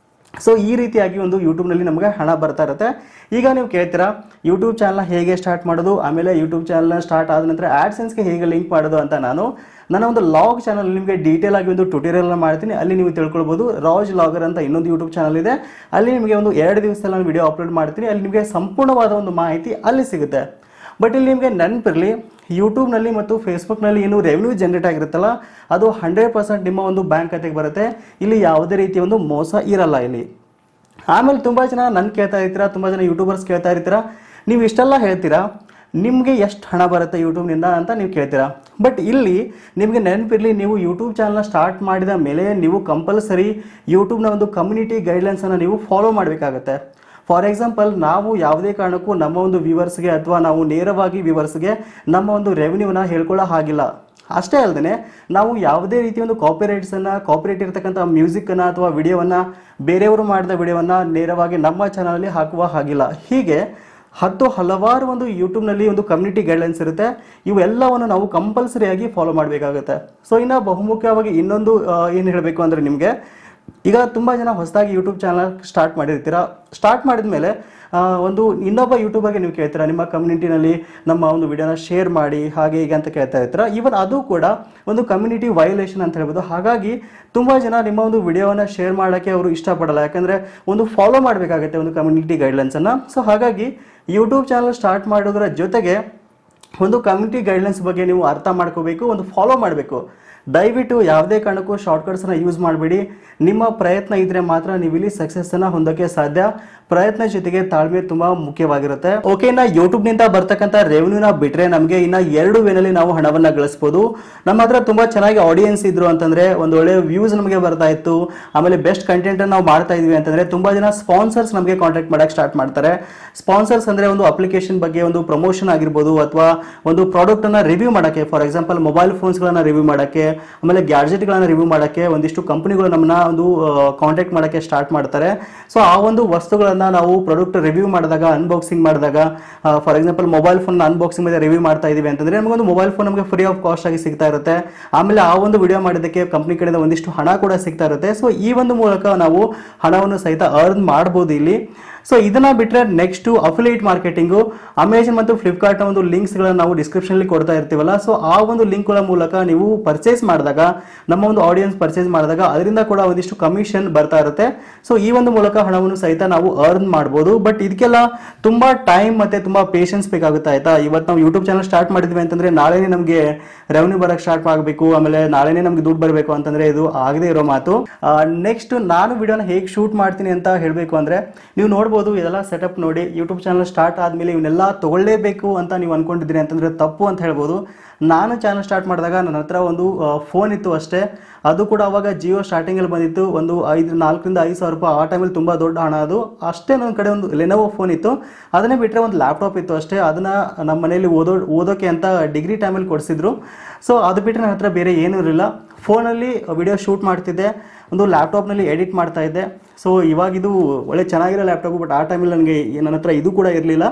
ಸೊ ಈ ರೀತಿಯಾಗಿ ಒಂದು ಯೂಟ್ಯೂಬ್ನಲ್ಲಿ ನಮಗೆ ಹಣ ಬರ್ತಾ ಇರುತ್ತೆ ಈಗ ನೀವು ಕೇಳ್ತೀರಾ ಯೂಟ್ಯೂಬ್ ಚಾನಲ್ನ ಹೇಗೆ ಸ್ಟಾರ್ಟ್ ಮಾಡೋದು ಆಮೇಲೆ ಯೂಟ್ಯೂಬ್ ಚಾನಲ್ನ ಸ್ಟಾರ್ಟ್ ಆದ ನಂತರ ಆ್ಯಡ್ಸೆನ್ಸ್ಗೆ ಹೇಗೆ ಲಿಂಕ್ ಮಾಡೋದು ಅಂತ ನಾನು ನನ್ನ ಒಂದು ಲಾಗ್ ಚಾನಲ್ ನಿಮಗೆ ಡೀಟೇಲ್ ಆಗಿ ಒಂದು ಟ್ಯುಟೋರಿಯಲ್ನ ಮಾಡ್ತೀನಿ ಅಲ್ಲಿ ನೀವು ತಿಳ್ಕೊಳ್ಬೋದು ರಾಜ್ ಲಾಗರ್ ಅಂತ ಇನ್ನೊಂದು ಯೂಟ್ಯೂಬ್ ಚಾನಲ್ ಇದೆ ಅಲ್ಲಿ ನಿಮಗೆ ಒಂದು ಎರಡು ದಿವಸದಲ್ಲಿ ನಾನು ವಿಡಿಯೋ ಅಪ್ಲೋಡ್ ಮಾಡ್ತೀನಿ ಅಲ್ಲಿ ನಿಮಗೆ ಸಂಪೂರ್ಣವಾದ ಒಂದು ಮಾಹಿತಿ ಅಲ್ಲಿ ಸಿಗುತ್ತೆ ಬಟ್ ಇಲ್ಲಿ ನಿಮಗೆ ನೆನಪಿರಲಿ ಯೂಟ್ಯೂಬ್ನಲ್ಲಿ ಮತ್ತು ಫೇಸ್ಬುಕ್ನಲ್ಲಿ ಏನು ರೆವೆನ್ಯೂ ಜನರೇಟ್ ಆಗಿರುತ್ತಲ್ಲ ಅದು ಹಂಡ್ರೆಡ್ ಪರ್ಸೆಂಟ್ ನಿಮ್ಮ ಒಂದು ಬ್ಯಾಂಕ್ ಖಾತೆಗೆ ಬರುತ್ತೆ ಇಲ್ಲಿ ಯಾವುದೇ ರೀತಿಯ ಒಂದು ಮೋಸ ಇರಲ್ಲ ಇಲ್ಲಿ ಆಮೇಲೆ ತುಂಬ ಜನ ನನ್ನ ಕೇಳ್ತಾ ಇರ್ತೀರಾ ತುಂಬ ಜನ ಯೂಟ್ಯೂಬರ್ಸ್ ಕೇಳ್ತಾ ಇರ್ತೀರಾ ನೀವು ಇಷ್ಟೆಲ್ಲ ಹೇಳ್ತೀರಾ ನಿಮಗೆ ಎಷ್ಟು ಹಣ ಬರುತ್ತೆ ಯೂಟ್ಯೂಬ್ನಿಂದ ಅಂತ ನೀವು ಕೇಳ್ತೀರಾ ಬಟ್ ಇಲ್ಲಿ ನಿಮಗೆ ನೆನಪಿರಲಿ ನೀವು ಯೂಟ್ಯೂಬ್ ಚಾನಲ್ನ ಸ್ಟಾರ್ಟ್ ಮಾಡಿದ ಮೇಲೆ ನೀವು ಕಂಪಲ್ಸರಿ ಯೂಟ್ಯೂಬ್ನ ಒಂದು ಕಮ್ಯುನಿಟಿ ಗೈಡ್ಲೈನ್ಸನ್ನು ನೀವು ಫಾಲೋ ಮಾಡಬೇಕಾಗತ್ತೆ ಫಾರ್ ಎಕ್ಸಾಂಪಲ್ ನಾವು ಯಾವುದೇ ಕಾರಣಕ್ಕೂ ನಮ್ಮ ಒಂದು ವ್ಯೂವರ್ಸ್ಗೆ ಅಥವಾ ನಾವು ನೇರವಾಗಿ ವ್ಯೂವರ್ಸ್ಗೆ ನಮ್ಮ ಒಂದು ರೆವೆನ್ಯೂನ ಹೇಳ್ಕೊಳ್ಳೋ ಹಾಗಿಲ್ಲ ಅಷ್ಟೇ ಅಲ್ಲದೆ ನಾವು ಯಾವುದೇ ರೀತಿಯ ಒಂದು ಕಾಪಿರೈಟ್ಸನ್ನು ಕಾಪಿರೈಟ್ ಇರತಕ್ಕಂಥ ಮ್ಯೂಸಿಕ್ಕನ್ನು ಅಥವಾ ವಿಡಿಯೋವನ್ನು ಬೇರೆಯವರು ಮಾಡಿದ ವಿಡಿಯೋವನ್ನು ನೇರವಾಗಿ ನಮ್ಮ ಚಾನಲಲ್ಲಿ ಹಾಕುವ ಹಾಗಿಲ್ಲ ಹೀಗೆ ಹತ್ತು ಹಲವಾರು ಒಂದು ಯೂಟ್ಯೂಬ್ನಲ್ಲಿ ಒಂದು ಕಮ್ಯುನಿಟಿ ಗೈಡ್ಲೈನ್ಸ್ ಇರುತ್ತೆ ಇವೆಲ್ಲವನ್ನು ನಾವು ಕಂಪಲ್ಸರಿಯಾಗಿ ಫಾಲೋ ಮಾಡಬೇಕಾಗುತ್ತೆ ಸೊ ಇನ್ನು ಬಹುಮುಖ್ಯವಾಗಿ ಇನ್ನೊಂದು ಏನು ಹೇಳಬೇಕು ಅಂದರೆ ನಿಮಗೆ ಈಗ ತುಂಬ ಜನ ಹೊಸದಾಗಿ ಯೂಟ್ಯೂಬ್ ಚಾನಲ್ ಸ್ಟಾರ್ಟ್ ಮಾಡಿರ್ತೀರಾ ಸ್ಟಾರ್ಟ್ ಮಾಡಿದ ಮೇಲೆ ಒಂದು ಇನ್ನೊಬ್ಬ ಯೂಟ್ಯೂಬರ್ಗೆ ನೀವು ಕೇಳ್ತೀರಾ ನಿಮ್ಮ ಕಮ್ಯುನಿಟಿನಲ್ಲಿ ನಮ್ಮ ಒಂದು ವಿಡಿಯೋನ ಶೇರ್ ಮಾಡಿ ಹಾಗೆ ಹೀಗೆ ಅಂತ ಕೇಳ್ತಾ ಇರ್ತೀರಾ ಈವನ್ ಅದು ಕೂಡ ಒಂದು ಕಮ್ಯುನಿಟಿ ವೈಲೇಷನ್ ಅಂತ ಹೇಳ್ಬೋದು ಹಾಗಾಗಿ ತುಂಬ ಜನ ನಿಮ್ಮ ಒಂದು ವಿಡಿಯೋನ ಶೇರ್ ಮಾಡೋಕ್ಕೆ ಅವರು ಇಷ್ಟಪಡಲ್ಲ ಯಾಕಂದರೆ ಒಂದು ಫಾಲೋ ಮಾಡಬೇಕಾಗುತ್ತೆ ಒಂದು ಕಮ್ಯುನಿಟಿ ಗೈಡ್ಲೈನ್ಸನ್ನು ಸೊ ಹಾಗಾಗಿ ಯೂಟ್ಯೂಬ್ ಚಾನಲ್ ಸ್ಟಾರ್ಟ್ ಮಾಡೋದರ ಜೊತೆಗೆ ಒಂದು ಕಮ್ಯುನಿಟಿ ಗೈಡ್ಲೈನ್ಸ್ ಬಗ್ಗೆ ನೀವು ಅರ್ಥ ಮಾಡ್ಕೋಬೇಕು ಒಂದು ಫಾಲೋ ಮಾಡಬೇಕು ದಯವಿಟ್ಟು ಯಾವುದೇ ಕಾರಣಕ್ಕೂ ಶಾರ್ಟ್ಕಟ್ಸನ್ನು ಯೂಸ್ ಮಾಡಬೇಡಿ ನಿಮ್ಮ ಪ್ರಯತ್ನ ಇದ್ದರೆ ಮಾತ್ರ ನೀವು ಇಲ್ಲಿ ಸಕ್ಸಸ್ಸನ್ನು ಹೊಂದೋಕ್ಕೆ ಸಾಧ್ಯ ಪ್ರಯತ್ನ ಜೊತೆಗೆ ತಾಳ್ಮೆ ತುಂಬ ಮುಖ್ಯವಾಗಿರುತ್ತೆ ಓಕೆ ಇನ್ನು ಯೂಟ್ಯೂಬ್ನಿಂದ ಬರ್ತಕ್ಕಂಥ ರೆವೆನ್ಯೂನ ಬಿಟ್ಟರೆ ನಮಗೆ ಇನ್ನು ಎರಡು ವೇನಲ್ಲಿ ನಾವು ಹಣವನ್ನು ಗಳಿಸ್ಬೋದು ನಮ್ಮ ಹತ್ರ ತುಂಬ ಚೆನ್ನಾಗಿ ಆಡಿಯನ್ಸ್ ಇದ್ರು ಅಂತಂದರೆ ಒಂದು ಒಳ್ಳೆ ವ್ಯೂಸ್ ನಮಗೆ ಬರ್ತಾ ಇತ್ತು ಆಮೇಲೆ ಬೆಸ್ಟ್ ಕಂಟೆಂಟನ್ನು ನಾವು ಮಾಡ್ತಾ ಇದ್ವಿ ಅಂತಂದರೆ ತುಂಬ ಜನ ಸ್ಪಾನ್ಸರ್ಸ್ ನಮಗೆ ಕಾಂಟ್ಯಾಕ್ಟ್ ಮಾಡೋಕ್ಕೆ ಸ್ಟಾರ್ಟ್ ಮಾಡ್ತಾರೆ ಸ್ಪಾನ್ಸರ್ಸ್ ಅಂದರೆ ಒಂದು ಅಪ್ಲಿಕೇಶನ್ ಬಗ್ಗೆ ಒಂದು ಪ್ರಮೋಷನ್ ಆಗಿರ್ಬೋದು ಅಥವಾ ಒಂದು ಪ್ರಾಡಕ್ಟನ್ನು ರಿವ್ಯೂ ಮಾಡೋಕ್ಕೆ ಫಾರ್ ಎಕ್ಸಾಂಪಲ್ ಮೊಬೈಲ್ ಫೋನ್ಸ್ಗಳನ್ನು ರಿವ್ಯೂ ಮಾಡೋಕ್ಕೆ ಆಮೇಲೆ ಗ್ಯಾಡ್ಜೆಟ್ಗಳನ್ನು ರಿವ್ಯೂ ಮಾಡೋಕ್ಕೆ ಒಂದಿಷ್ಟು ಕಂಪನಿಗಳು ನಮ್ಮನ್ನ ಒಂದು ಕಾಂಟ್ಯಾಕ್ಟ್ ಮಾಡೋಕ್ಕೆ ಸ್ಟಾರ್ಟ್ ಮಾಡ್ತಾರೆ ಸೊ ಆ ಒಂದು ವಸ್ತುಗಳನ್ನು ನಾವು ಪ್ರಾಡಕ್ಟ್ ರಿವ್ಯೂ ಮಾಡಿದಾಗ ಅನ್ಬಾಕ್ಸಿಂಗ್ ಮಾಡಿದಾಗ for example mobile phone unboxing ಮೇಲೆ ರಿವ್ಯೂ ಮಾಡ್ತಾ ಇದೀವಿ ಅಂತಂದ್ರೆ ನಮಗೊಂದು ಮೊಬೈಲ್ ಫೋನ್ ನಮಗೆ ಫ್ರೀ ಆಫ್ ಕಾಸ್ಟ್ ಆಗಿ ಸಿಗ್ತಾ ಇರುತ್ತೆ ಆಮೇಲೆ ಆ ಒಂದು ವಿಡಿಯೋ ಮಾಡಿದ್ದಕ್ಕೆ ಕಂಪ್ನಿ ಕಡೆಯಿಂದ ಒಂದಿಷ್ಟು ಹಣ ಕೂಡ ಸಿಗ್ತಾ ಇರುತ್ತೆ ಸೊ ಈ ಒಂದು ಮೂಲಕ ನಾವು ಹಣವನ್ನು ಸಹಿತ ಅರ್ನ್ ಮಾಡ್ಬೋದು ಇಲ್ಲಿ ಸೊ ಇದನ್ನ ಬಿಟ್ಟರೆ ನೆಕ್ಸ್ಟ್ ಅಫಿಲಿಯೇಟ್ ಮಾರ್ಕೆಟಿಂಗು ಅಮೆಜಾನ್ ಮತ್ತು ಫ್ಲಿಪ್ಕಾರ್ಟ್ನ ಒಂದು ಲಿಂಕ್ಸ್ಗಳನ್ನು ನಾವು ಡಿಸ್ಕ್ರಿಪ್ಷನಲ್ಲಿ ಕೊಡ್ತಾ ಇರ್ತೀವಲ್ಲ ಸೊ ಆ ಒಂದು ಲಿಂಕ್ಗಳ ಮೂಲಕ ನೀವು ಪರ್ಚೇಸ್ ಮಾಡಿದಾಗ ನಮ್ಮ ಒಂದು ಆಡಿಯನ್ಸ್ ಪರ್ಚೇಸ್ ಮಾಡಿದಾಗ ಅದರಿಂದ ಕೂಡ ಒಂದಿಷ್ಟು ಕಮಿಷನ್ ಬರ್ತಾ ಇರುತ್ತೆ ಸೊ ಈ ಒಂದು ಮೂಲಕ ಹಣವನ್ನು ಸಹಿತ ನಾವು ಅರ್ನ್ ಮಾಡ್ಬೋದು ಬಟ್ ಇದಕ್ಕೆಲ್ಲ ತುಂಬ ಟೈಮ್ ಮತ್ತೆ ತುಂಬ ಪೇಷನ್ಸ್ ಬೇಕಾಗುತ್ತೆ ಆಯ್ತಾ ಇವತ್ತು ನಾವು ಯೂಟ್ಯೂಬ್ ಚಾನಲ್ ಸ್ಟಾರ್ಟ್ ಮಾಡಿದ್ವಿ ಅಂತಂದ್ರೆ ನಾಳೆನೇ ನಮಗೆ ರೆವೆನ್ಯೂ ಬರಕ್ಕೆ ಸ್ಟಾರ್ಟ್ ಆಗಬೇಕು ಆಮೇಲೆ ನಾಳೆನೇ ನಮಗೆ ದುಡ್ಡು ಬರಬೇಕು ಅಂತಂದ್ರೆ ಇದು ಆಗದೇ ಇರೋ ಮಾತು ನೆಕ್ಸ್ಟ್ ನಾನು ವಿಡಿಯೋನ ಹೇಗೆ ಶೂಟ್ ಮಾಡ್ತೀನಿ ಅಂತ ಹೇಳಬೇಕು ಅಂದ್ರೆ ನೀವು ನೋಡ್ಬೋದು ಇದೆಲ್ಲ ಸೆಟಪ್ ನೋಡಿ ಯೂಟ್ಯೂಬ್ ಚಾನಲ್ ಸ್ಟಾರ್ಟ್ ಆದಮೇಲೆ ಇವನ್ನೆಲ್ಲ ತಗೊಳ್ಳೇಬೇಕು ಅಂತ ನೀವು ಅನ್ಕೊಂಡಿದ್ದೀರಿ ಅಂತಂದ್ರೆ ತಪ್ಪು ಅಂತ ಹೇಳ್ಬೋದು ನಾನು ಚಾನಲ್ ಸ್ಟಾರ್ಟ್ ಮಾಡಿದಾಗ ನನ್ನ ಹತ್ರ ಒಂದು ಫೋನ್ ಇತ್ತು ಅಷ್ಟೇ ಅದು ಕೂಡ ಅವಾಗ ಜಿಯೋ ಸ್ಟಾರ್ಟಿಂಗಲ್ಲಿ ಬಂದಿತ್ತು ಒಂದು ಐದು ನಾಲ್ಕರಿಂದ ಐದು ಸಾವಿರ ರೂಪಾಯಿ ಆ ಟೈಮಲ್ಲಿ ತುಂಬ ದೊಡ್ಡ ಹಣ ಅದು ಅಷ್ಟೇ ನನ್ನ ಕಡೆ ಒಂದು ಲೆನೋವೋ ಫೋನ್ ಇತ್ತು ಅದನ್ನೇ ಬಿಟ್ಟರೆ ಒಂದು ಲ್ಯಾಪ್ಟಾಪ್ ಇತ್ತು ಅಷ್ಟೇ ಅದನ್ನು ನಮ್ಮ ಮನೆಯಲ್ಲಿ ಓದೋ ಓದೋಕ್ಕೆ ಅಂತ ಡಿಗ್ರಿ ಟೈಮಲ್ಲಿ ಕೊಡಿಸಿದ್ರು ಸೊ ಅದು ಬಿಟ್ಟರೆ ನನ್ನ ಹತ್ರ ಬೇರೆ ಏನೂ ಇರಲಿಲ್ಲ ಫೋನಲ್ಲಿ ವಿಡಿಯೋ ಶೂಟ್ ಮಾಡ್ತಿದ್ದೆ ಒಂದು ಲ್ಯಾಪ್ಟಾಪ್ನಲ್ಲಿ ಎಡಿಟ್ ಮಾಡ್ತಾ ಇದ್ದೆ ಸೊ ಇವಾಗ ಇದು ಒಳ್ಳೆ ಚೆನ್ನಾಗಿರೋ ಲ್ಯಾಪ್ಟಾಪು ಬಟ್ ಆ ಟೈಮಲ್ಲಿ ನನಗೆ ನನ್ನ ಹತ್ರ ಇದು ಕೂಡ ಇರಲಿಲ್ಲ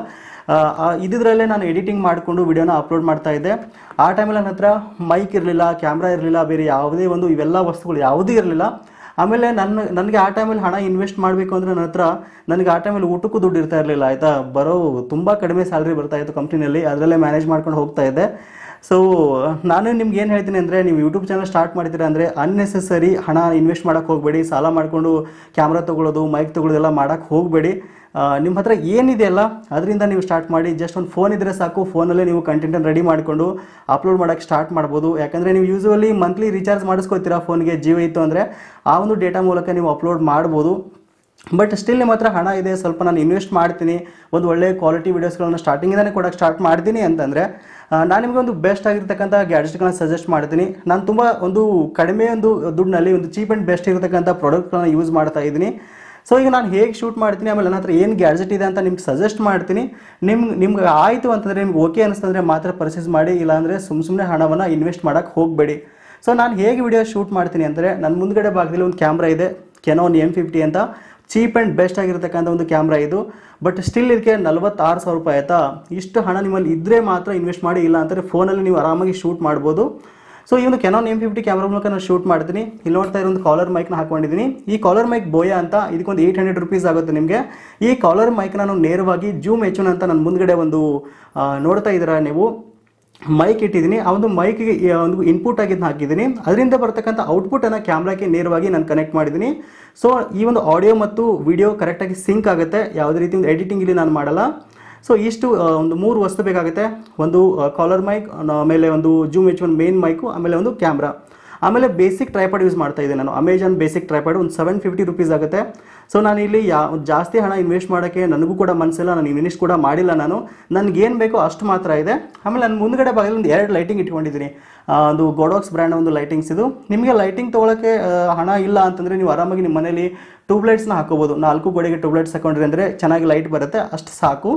ಇದ್ರಲ್ಲೇ ನಾನು ಎಡಿಟಿಂಗ್ ಮಾಡಿಕೊಂಡು ವಿಡಿಯೋನ ಅಪ್ಲೋಡ್ ಮಾಡ್ತಾ ಇದ್ದೆ ಆ ಟೈಮಲ್ಲಿ ನನ್ನ ಹತ್ರ ಮೈಕ್ ಇರಲಿಲ್ಲ ಕ್ಯಾಮ್ರಾ ಇರಲಿಲ್ಲ ಬೇರೆ ಯಾವುದೇ ಒಂದು ಇವೆಲ್ಲ ವಸ್ತುಗಳು ಯಾವುದೂ ಇರಲಿಲ್ಲ ಆಮೇಲೆ ನನ್ನ ನನಗೆ ಆ ಟೈಮಲ್ಲಿ ಹಣ ಇನ್ವೆಸ್ಟ್ ಮಾಡಬೇಕು ಅಂದರೆ ನನ್ನ ಹತ್ರ ನನಗೆ ಆ ಟೈಮಲ್ಲಿ ಊಟಕ್ಕೂ ದುಡ್ಡು ಇರ್ತಾ ಇರಲಿಲ್ಲ ಆಯಿತಾ ಬರೋ ತುಂಬ ಕಡಿಮೆ ಸ್ಯಾಲ್ರಿ ಬರ್ತಾ ಇತ್ತು ಕಂಪ್ನಿನಲ್ಲಿ ಅದರಲ್ಲೇ ಮ್ಯಾನೇಜ್ ಮಾಡ್ಕೊಂಡು ಹೋಗ್ತಾ ಇದ್ದೆ ಸೊ ನಾನು ನಿಮ್ಗೆ ಏನು ಹೇಳ್ತೀನಿ ಅಂದರೆ ನೀವು ಯೂಟ್ಯೂಬ್ ಚಾನಲ್ ಸ್ಟಾರ್ಟ್ ಮಾಡ್ತೀರಾ ಅಂದರೆ ಅನ್ನೆಸೆಸರಿ ಹಣ ಇನ್ವೆಸ್ಟ್ ಮಾಡೋಕ್ಕೆ ಹೋಗಬೇಡಿ ಸಾಲ ಮಾಡಿಕೊಂಡು ಕ್ಯಾಮ್ರಾ ತೊಗೊಳೋದು ಮೈಕ್ ತೊಗೊಳೋದೆಲ್ಲ ಮಾಡೋಕ್ಕೆ ಹೋಗಬೇಡಿ ನಿಮ್ಮ ಹತ್ರ ಏನಿದೆಯಲ್ಲ ಅದರಿಂದ ನೀವು ಸ್ಟಾರ್ಟ್ ಮಾಡಿ ಜಸ್ಟ್ ಒಂದು ಫೋನ್ ಇದ್ದರೆ ಸಾಕು ಫೋನಲ್ಲೇ ನೀವು ಕಂಟೆಂಟನ್ನು ರೆಡಿ ಮಾಡಿಕೊಂಡು ಅಪ್ಲೋಡ್ ಮಾಡೋಕ್ಕೆ ಸ್ಟಾರ್ಟ್ ಮಾಡ್ಬೋದು ಯಾಕಂದರೆ ನೀವು ಯೂಸ್ವಲಿ ಮಂತ್ಲಿ ರೀಚಾರ್ಜ್ ಮಾಡಿಸ್ಕೊತೀರಾ ಫೋನ್ಗೆ ಜಿಯೋ ಇತ್ತು ಅಂದರೆ ಆ ಒಂದು ಡೇಟಾ ಮೂಲಕ ನೀವು ಅಪ್ಲೋಡ್ ಮಾಡ್ಬೋದು ಬಟ್ ಸ್ಟಿಲ್ ನಿಮ್ಮ ಹತ್ರ ಹಣ ಇದೆ ಸ್ವಲ್ಪ ನಾನು ಇನ್ವೆಸ್ಟ್ ಮಾಡ್ತೀನಿ ಒಂದು ಒಳ್ಳೆ ಕ್ವಾಲಿಟಿ ವೀಡಿಯೋಸ್ಗಳನ್ನ ಸ್ಟಾರ್ಟಿಂಗಿಂದನೇ ಕೊಡೋಕ್ಕೆ ಸ್ಟಾರ್ಟ್ ಮಾಡ್ತೀನಿ ಅಂತಂದರೆ ನಾನು ನಿಮಗೆ ಒಂದು ಬೆಸ್ಟ್ ಆಗಿರ್ತಕ್ಕಂಥ ಗ್ಯಾಡ್ಜೆಟ್ಗಳನ್ನ ಸಜೆಸ್ಟ್ ಮಾಡ್ತೀನಿ ನಾನು ತುಂಬ ಒಂದು ಕಡಿಮೆ ಒಂದು ದುಡ್ಡಿನಲ್ಲಿ ಒಂದು ಚೀಪ್ ಆ್ಯಂಡ್ ಬೆಸ್ಟ್ ಇರತಕ್ಕಂಥ ಪ್ರಾಡಕ್ಟ್ಗಳನ್ನ ಯೂಸ್ ಮಾಡ್ತಾ ಇದ್ದೀನಿ ಸೊ ಈಗ ನಾನು ಹೇಗೆ ಶೂಟ್ ಮಾಡ್ತೀನಿ ಆಮೇಲೆ ನನ್ನ ಹತ್ರ ಏನು ಗ್ಯಾಡ್ಜೆಟ್ ಇದೆ ಅಂತ ನಿಮ್ಗೆ ಸಜೆಸ್ಟ್ ಮಾಡ್ತೀನಿ ನಿಮ್ಗೆ ನಿಮ್ಗೆ ಆಯಿತು ಅಂತಂದರೆ ನಿಮ್ಗೆ ಓಕೆ ಅನಿಸ್ತಂದ್ರೆ ಮಾತ್ರ ಪರ್ಚೇಸ್ ಮಾಡಿ ಇಲ್ಲಾಂದರೆ ಸುಮ್ಮ ಸುಮ್ಮನೆ ಹಣವನ್ನು ಇನ್ವೆಸ್ಟ್ ಮಾಡೋಕ್ಕೆ ಹೋಗಬೇಡಿ ಸೊ ನಾನು ಹೇಗೆ ವಿಡಿಯೋ ಶೂಟ್ ಮಾಡ್ತೀನಿ ಅಂದರೆ ನನ್ನ ಮುಂದ್ಗಡೆ ಭಾಗದಲ್ಲಿ ಒಂದು ಕ್ಯಾಮ್ರಾ ಇದೆ ಕೆನೋನ್ ಎಮ್ ಫಿಫ್ಟಿ ಅಂತ ಚೀಪ್ ಆ್ಯಂಡ್ ಬೆಸ್ಟ್ ಆಗಿರ್ತಕ್ಕಂಥ ಒಂದು ಕ್ಯಾಮ್ರಾ ಇದು ಬಟ್ ಸ್ಟಿಲ್ ಇದಕ್ಕೆ ನಲವತ್ತಾರು ಸಾವಿರ ರೂಪಾಯಿ ಆಯಿತಾ ಇಷ್ಟು ಹಣ ನಿಮ್ಮಲ್ಲಿ ಇದ್ದರೆ ಮಾತ್ರ ಇನ್ವೆಸ್ಟ್ ಮಾಡಿ ಇಲ್ಲ ಅಂತಂದರೆ ಫೋನಲ್ಲಿ ನೀವು ಆರಾಮಾಗಿ ಶೂಟ್ ಮಾಡ್ಬೋದು ಸೊ ಈ ಒಂದು ಕೆನಾನ್ ಎಮ್ ಫಿಫ್ಟಿ ಕ್ಯಾಮ್ರಾ ಮೂಲಕ ನಾನು ಶೂಟ್ ಮಾಡ್ತೀನಿ ಇಲ್ಲಿ ನೋಡ್ತಾ ಇರೋ ಒಂದು ಕಾಲರ್ ಮೈಕ್ನ ಹಾಕೊಂಡಿದ್ದೀನಿ ಈ ಕಾಲರ್ ಮೈಕ್ ಬೋಯಾ ಅಂತ ಇದಕ್ಕೊಂದು ಏಯ್ಟ್ ಹಂಡ್ರೆಡ್ ರುಪೀಸ್ ಆಗುತ್ತೆ ನಿಮಗೆ ಈ ಕಾಲರ್ ಮೈಕ್ನ ನಾನು ನೇರವಾಗಿ ಜೂಮ್ ಎಚುನ್ ಅಂತ ನನ್ನ ಮುಂದ್ಗಡೆ ಒಂದು ಆ, ನೋಡ್ತಾ ಇದ್ದೀರಾ ನೀವು ಮೈಕ್ ಇಟ್ಟಿದ್ದೀನಿ ಆ ಒಂದು ಮೈಕ್ಗೆ ಒಂದು ಇನ್ಪುಟ್ ಆಗಿದ್ದು ಹಾಕಿದ್ದೀನಿ ಅದರಿಂದ ಬರ್ತಕ್ಕಂಥ ಔಟ್ಪುಟನ್ನು ಕ್ಯಾಮ್ರಾಕ್ಕೆ ನೇರವಾಗಿ ನಾನು ಕನೆಕ್ಟ್ ಮಾಡಿದ್ದೀನಿ ಸೊ ಈ ಒಂದು ಆಡಿಯೋ ಮತ್ತು ವಿಡಿಯೋ ಕರೆಕ್ಟಾಗಿ ಸಿಂಕ್ ಆಗುತ್ತೆ ಯಾವುದೇ ರೀತಿ ಒಂದು ಎಡಿಟಿಂಗ್ ಇಲ್ಲಿ ನಾನು ಮಾಡಲ್ಲ ಸೊ ಇಷ್ಟು ಆ, ಒಂದು ಮೂರು ವಸ್ತು ಬೇಕಾಗುತ್ತೆ ಒಂದು ಕಾಲರ್ ಮೈಕ್ ಆಮೇಲೆ ಒಂದು Zoom H one main mic ಆಮೇಲೆ ಒಂದು ಕ್ಯಾಮ್ರಾ ಆಮೇಲೆ ಬೇಸಿಕ್ ಟ್ರೈಪಾಡ್ ಯೂಸ್ ಮಾಡ್ತಾ ಇದ್ದೆ ನಾನು ಅಮೆಜಾನ್ ಬೇಸಿಕ್ ಟ್ರೈಪಾಡ್ ಒಂದು ಸೆವೆನ್ ಫಿಫ್ಟಿ ರುಪೀಸ್ ಆಗುತ್ತೆ ಸೊ ನಾನು ಇಲ್ಲಿ ಯಾ ಜಾಸ್ತಿ ಹಣ ಇನ್ವೆಸ್ಟ್ ಮಾಡೋಕ್ಕೆ ನನಗೂ ಕೂಡ ಮನಸ್ಸಿಲ್ಲ ನಾನು ಇನ್ವೆಸ್ಟ್ ಕೂಡ ಮಾಡಿಲ್ಲ ನಾನು ನನಗೇನು ಬೇಕೋ ಅಷ್ಟು ಮಾತ್ರ ಇದೆ ಆಮೇಲೆ ನನ್ನ ಮುಂದ್ಗಡೆ ಭಾಗದಲ್ಲಿ ಒಂದು ಎರಡು ಲೈಟಿಂಗ್ ಇಟ್ಕೊಂಡಿದ್ದೀನಿ ಆ, ಒಂದು ಗೋಡಾಕ್ಸ್ ಬ್ರ್ಯಾಂಡ್ ಒಂದು ಲೈಟಿಂಗ್ಸ್ ಇದು ನಿಮಗೆ ಲೈಟಿಂಗ್ ತೊಗೊಳಕ್ಕೆ ಆ, ಹಣ ಇಲ್ಲ ಅಂತಂದರೆ ನೀವು ಆರಾಮಾಗಿ ನಿಮ್ಮ ಮನೇಲಿ ಟ್ಯೂಬ್ಲೈಟ್ಸ್ನ ಹಾಕೋಬೋದು ನಾಲ್ಕು ಗೋಡೆಗೆ ಟ್ಯೂಬ್ಲೈಟ್ಸ್ ಹಾಕೊಂಡ್ರಿ ಅಂದರೆ ಚೆನ್ನಾಗಿ ಲೈಟ್ ಬರುತ್ತೆ ಅಷ್ಟು ಸಾಕು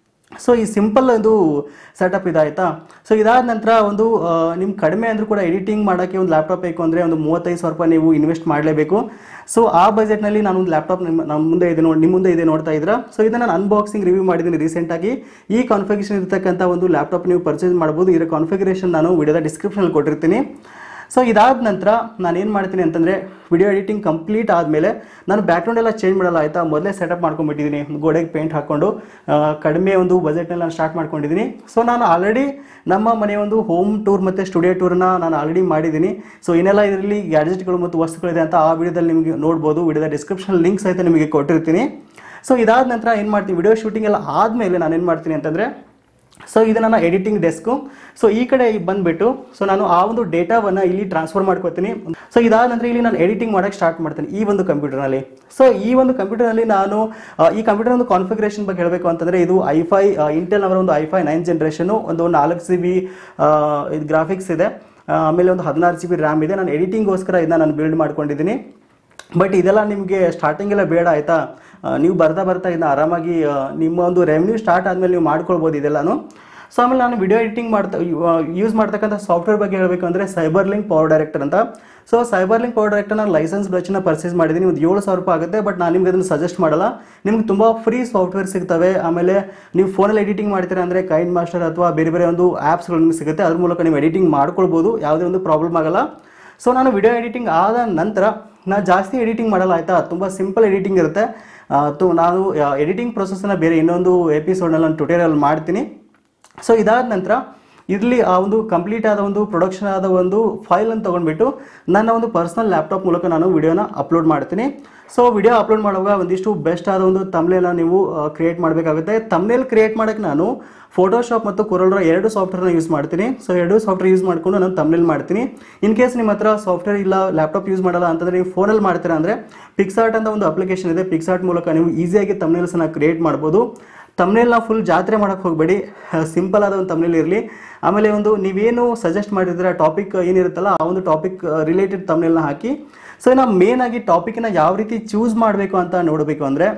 ಸೊ ಈ ಸಿಂಪಲ್ ಒಂದು ಸೆಟಪ್ ಇದಾಯ್ತಾ ಸೊ ಇದಾದ ನಂತರ ಒಂದು ನಿಮ್ಮ ಕಡಿಮೆ ಅಂದರೂ ಕೂಡ ಎಡಿಟಿಂಗ್ ಮಾಡೋಕ್ಕೆ ಒಂದು ಲ್ಯಾಪ್ಟಾಪ್ ಬೇಕು ಅಂದರೆ ಒಂದು ಮೂವತ್ತೈದು ಸಾವಿರ ರೂಪಾಯಿ ನೀವು ಇನ್ವೆಸ್ಟ್ ಮಾಡಲೇಬೇಕು ಸೊ ಆ ಬಜೆಟ್ನಲ್ಲಿ ನಾನು ಒಂದು ಲ್ಯಾಪ್ಟಾಪ್ ನಿಮ್ಮ ನಮ್ಮ ಮುಂದೆ ಇದೆ ನೋಡಿ ನಿಮ್ಮ ಮುಂದೆ ಇದೆ ನೋಡ್ತಾ ಇದ್ದೀರಾ ಸೊ ಇದನ್ನು ನಾನು ಅನ್ಬಾಕ್ಸಿಂಗ್ ರಿವ್ಯೂ ಮಾಡಿದ್ದೀನಿ ರೀಸೆಂಟಾಗಿ ಈ ಕಾನ್ಫಿಗರೇಷನ್ ಇರತಕ್ಕಂಥ ಒಂದು ಲ್ಯಾಪ್ಟಾಪ್ ನೀವು ಪರ್ಚೇಸ್ ಮಾಡ್ಬೋದು ಇದರ ಕಾನ್ಫಿಗರೇಷನ್ ನಾನು ವಿಡಿಯೋದ ಡಿಸ್ಕ್ರಿಪ್ಷನಲ್ಲಿ ಕೊಟ್ಟಿರ್ತೀನಿ ಸೊ ಇದಾದ ನಂತರ ನಾನು ಏನು ಮಾಡ್ತೀನಿ ಅಂತಂದರೆ ವಿಡಿಯೋ ಎಡಿಟಿಂಗ್ ಕಂಪ್ಲೀಟ್ ಆದಮೇಲೆ ನಾನು ಬ್ಯಾಕ್ಗ್ರೌಂಡ್ ಎಲ್ಲ ಚೇಂಜ್ ಮಾಡಲ್ಲ ಆಯಿತಾ ಮೊದಲೇ ಸೆಟಪ್ ಮಾಡ್ಕೊಂಡ್ಬಿಟ್ಟಿದ್ದೀನಿ ಗೋಡೆಗೆ ಪೇಂಟ್ ಹಾಕ್ಕೊಂಡು ಆ, ಕಡಿಮೆ ಒಂದು ಬಜೆಟ್ನಲ್ಲಿ ನಾನು ಸ್ಟಾರ್ಟ್ ಮಾಡ್ಕೊಂಡಿದ್ದೀನಿ ಸೊ ನಾನು ಆಲ್ರೆಡಿ ನಮ್ಮ ಮನೆಯ ಒಂದು ಹೋಮ್ ಟೂರ್ ಮತ್ತು ಸ್ಟುಡಿಯೋ ಟೂರ್ನ ನಾನು ಆಲ್ರೆಡಿ ಮಾಡಿದ್ದೀನಿ ಸೊ ಏನೆಲ್ಲ ಇದರಲ್ಲಿ ಗ್ಯಾಡ್ಜೆಟ್ಗಳು ಮತ್ತು ವಸ್ತುಗಳಿದೆ ಅಂತ ಆ ವಿಡಿಯೋದಲ್ಲಿ ನಿಮಗೆ ನೋಡ್ಬೋದು ವಿಡಿಯೋದ ಡಿಸ್ಕ್ರಿಪ್ಷನ್ ಲಿಂಕ್ ಸಹಿತ ನಿಮಗೆ ಕೊಟ್ಟಿರ್ತೀನಿ ಸೊ ಇದಾದ ನಂತರ ಏನು ಮಾಡ್ತೀನಿ ವಿಡಿಯೋ ಶೂಟಿಂಗ್ ಎಲ್ಲ ಆದಮೇಲೆ ನಾನು ಏನು ಮಾಡ್ತೀನಿ ಅಂತಂದರೆ ಸೊ ಇದು ನನ್ನ ಎಡಿಟಿಂಗ್ ಡೆಸ್ಕು ಸೊ ಈ ಕಡೆ ಬಂದುಬಿಟ್ಟು ಸೊ ನಾನು ಆ ಒಂದು ಡೇಟಾವನ್ನು ಇಲ್ಲಿ ಟ್ರಾನ್ಸ್ಫರ್ ಮಾಡ್ಕೋತೀನಿ ಸೊ ಇದಾದ ನಂತರ ಇಲ್ಲಿ ನಾನು ಎಡಿಟಿಂಗ್ ಮಾಡೋಕ್ಕೆ ಸ್ಟಾರ್ಟ್ ಮಾಡ್ತೀನಿ ಈ ಒಂದು ಕಂಪ್ಯೂಟರ್ನಲ್ಲಿ ಸೊ ಈ ಒಂದು ಕಂಪ್ಯೂಟರ್ನಲ್ಲಿ ನಾನು ಆ, ಈ ಕಂಪ್ಯೂಟರ್ ಒಂದು ಕಾನ್ಫಿಗರೇಷನ್ ಬಗ್ಗೆ ಹೇಳಬೇಕು ಅಂತಂದರೆ ಇದು ಐಫೈ ಇಂಟೆಲ್ ಅವರ ಒಂದು ಐಫೈ ನೈನ್ ಜನ್ರೇಷನು ಒಂದು ನಾಲ್ಕು ಜಿ ಬಿ ಇದು ಗ್ರಾಫಿಕ್ಸ್ ಇದೆ ಆ, ಆಮೇಲೆ ಒಂದು ಹದಿನಾರು ಜಿ ಬಿ ರ್ಯಾಮ್ ಇದೆ ನಾನು ಎಡಿಟಿಂಗ್ಗೋಸ್ಕರ ಇದನ್ನ ನಾನು ಬಿಲ್ಡ್ ಮಾಡ್ಕೊಂಡಿದ್ದೀನಿ ಬಟ್ ಇದೆಲ್ಲ ನಿಮಗೆ ಸ್ಟಾರ್ಟಿಂಗ್ ಎಲ್ಲ ಬೇಡ ಆಯಿತಾ ನೀವು ಬರ್ತಾ ಬರ್ತಾ ಇದನ್ನ ಆರಾಮಾಗಿ ಆ, ನಿಮ್ಮ ಒಂದು ರೆವೆನ್ಯೂ ಸ್ಟಾರ್ಟ್ ಆದಮೇಲೆ ನೀವು ಮಾಡ್ಕೊಳ್ಬೋದು ಇದೆಲ್ಲನೂ ಸೊ ಆಮೇಲೆ ನಾನು ವಿಡಿಯೋ ಎಡಿಟಿಂಗ್ ಮಾಡ್ತಾ ಯೂಸ್ ಮಾಡ್ತಕ್ಕಂಥ ಸಾಫ್ಟ್ವೇರ್ ಬಗ್ಗೆ ಹೇಳಬೇಕು ಅಂದರೆ ಸೈಬರ್ ಲಿಂಕ್ ಪವರ್ ಡೈರೆಕ್ಟರ್ ಅಂತ so cyber link power director ನಾನು ಲೈಸೆನ್ಸ್ ಬ್ರಚ್ನ ಪರ್ಚೇಸ್ ಮಾಡಿದ್ದೀನಿ ಒಂದು ಏಳು ಸಾವಿರ ರೂಪಾಯಿ ಆಗುತ್ತೆ ಬಟ್ ನಾನು ನಿಮ್ಗೆ ಅದನ್ನು ಸಜೆಸ್ಟ್ ಮಾಡಲ್ಲ ನಿಮ್ಗೆ ತುಂಬ ಫ್ರೀ ಸಾಫ್ಟ್ವೇರ್ ಸಿಗ್ತವೆ ಆಮೇಲೆ ನೀವು ಫೋನಲ್ಲಿ ಎಡಿಟಿಂಗ್ ಮಾಡ್ತೀರಾ ಅಂದರೆ ಕೈನ್ ಮಾಸ್ಟರ್ ಅಥವಾ ಬೇರೆ ಬೇರೆ ಒಂದು ಆ್ಯಪ್ಸ್ಗಳು ನಿಮ್ಗೆ ಸಿಗುತ್ತೆ ಅದ್ರ ಮೂಲಕ ನೀವು ಎಡಿಟಿಂಗ್ ಮಾಡ್ಕೊಳ್ಬೋದು ಯಾವುದೇ ಒಂದು ಪ್ರಾಬ್ಲಮ್ ಆಗಲ್ಲ ಸೊ ನಾನು ವಿಡಿಯೋ ಎಡಿಟಿಂಗ್ ಆದ ನಂತರ ನಾನು ಜಾಸ್ತಿ ಎಡಿಟಿಂಗ್ ಮಾಡಲ್ಲ ಆಯಿತಾ ತುಂಬ ಸಿಂಪಲ್ ಎಡಿಟಿಂಗ್ ಇರುತ್ತೆ ಆ, ತು ನಾನು ಎಡಿಟಿಂಗ್ ಪ್ರೊಸೆಸ್ನ ಬೇರೆ ಇನ್ನೊಂದು ಎಪಿಸೋಡ್ನಲ್ಲಿ ನಾನು ಟ್ಯುಟೋರಿಯಲ್ ಮಾಡ್ತೀನಿ ಸೊ ಇದಾದ ನಂತರ ಇರಲಿ ಆ ಒಂದು ಕಂಪ್ಲೀಟ್ ಆದ ಒಂದು ಪ್ರೊಡಕ್ಷನ್ ಆದ ಒಂದು ಫೈಲನ್ನು ತೊಗೊಂಡ್ಬಿಟ್ಟು ನನ್ನ ಒಂದು ಪರ್ಸ್ನಲ್ ಲ್ಯಾಪ್ಟಾಪ್ ಮೂಲಕ ನಾನು ವಿಡಿಯೋನ ಅಪ್ಲೋಡ್ ಮಾಡ್ತೀನಿ ಸೊ ವಿಡಿಯೋ ಅಪ್ಲೋಡ್ ಮಾಡುವಾಗ ಒಂದಿಷ್ಟು ಬೆಸ್ಟ್ ಆದ ಒಂದು ತಮ್ನೇಲ್ನ ನೀವು ಕ್ರಿಯೇಟ್ ಮಾಡಬೇಕಾಗುತ್ತೆ ತಮ್ನೇಲ್ ಕ್ರಿಯೇಟ್ ಮಾಡೋಕ್ಕೆ ನಾನು ಫೋಟೋಶಾಪ್ ಮತ್ತು ಕೊರಲ್ರ ಎರಡು ಸಾಫ್ಟ್ವೇರ್ನ ಯೂಸ್ ಮಾಡ್ತೀನಿ ಸೊ ಎರಡು ಸಾಫ್ಟ್ವೇರ್ ಯೂಸ್ ಮಾಡಿಕೊಂಡು ನಾನು ತಮ್ನೇಲ್ ಮಾಡ್ತೀನಿ ಇನ್ ಕೇಸ್ ನಿಮ್ಮ ಹತ್ರ ಸಾಫ್ಟ್ವೇರ್ ಇಲ್ಲ ಲ್ಯಾಪ್ಟಾಪ್ ಯೂಸ್ ಮಾಡಲ್ಲ ಅಂತಂದರೆ ನೀವು ಫೋನಲ್ಲಿ ಮಾಡ್ತೀರಾ ಅಂದರೆ ಪಿಕ್ಸಾರ್ಟ್ ಅಂತ ಒಂದು ಅಪ್ಲಿಕೇಶನ್ ಇದೆ ಪಿಕ್ಸಾರ್ಟ್ ಮೂಲಕ ನೀವು ಈಸಿಯಾಗಿ ತಮ್ನೇಲ್ಸನ್ನು ಕ್ರಿಯೇಟ್ ಮಾಡ್ಬೋದು ತಮ್ನೇಲ್ನ ಫುಲ್ ಜಾತ್ರೆ ಮಾಡೋಕ್ಕೆ ಹೋಗಬೇಡಿ ಸಿಂಪಲ್ ಆದ ಒಂದು ತಮ್ನೇಲ್ ಇರಲಿ ಆಮೇಲೆ ಒಂದು ನೀವೇನು ಸಜೆಸ್ಟ್ ಮಾಡಿದ್ರೆ ಟಾಪಿಕ್ ಏನಿರುತ್ತಲ್ಲ ಆ ಒಂದು ಟಾಪಿಕ್ ರಿಲೇಟೆಡ್ ತಮ್ನೇಲ್ನ ಹಾಕಿ ಸೊ ನಾವು ಮೇನ್ ಆಗಿ ಟಾಪಿಕ್ನ ಯಾವ ರೀತಿ ಚೂಸ್ ಮಾಡಬೇಕು ಅಂತ ನೋಡಬೇಕು ಅಂದರೆ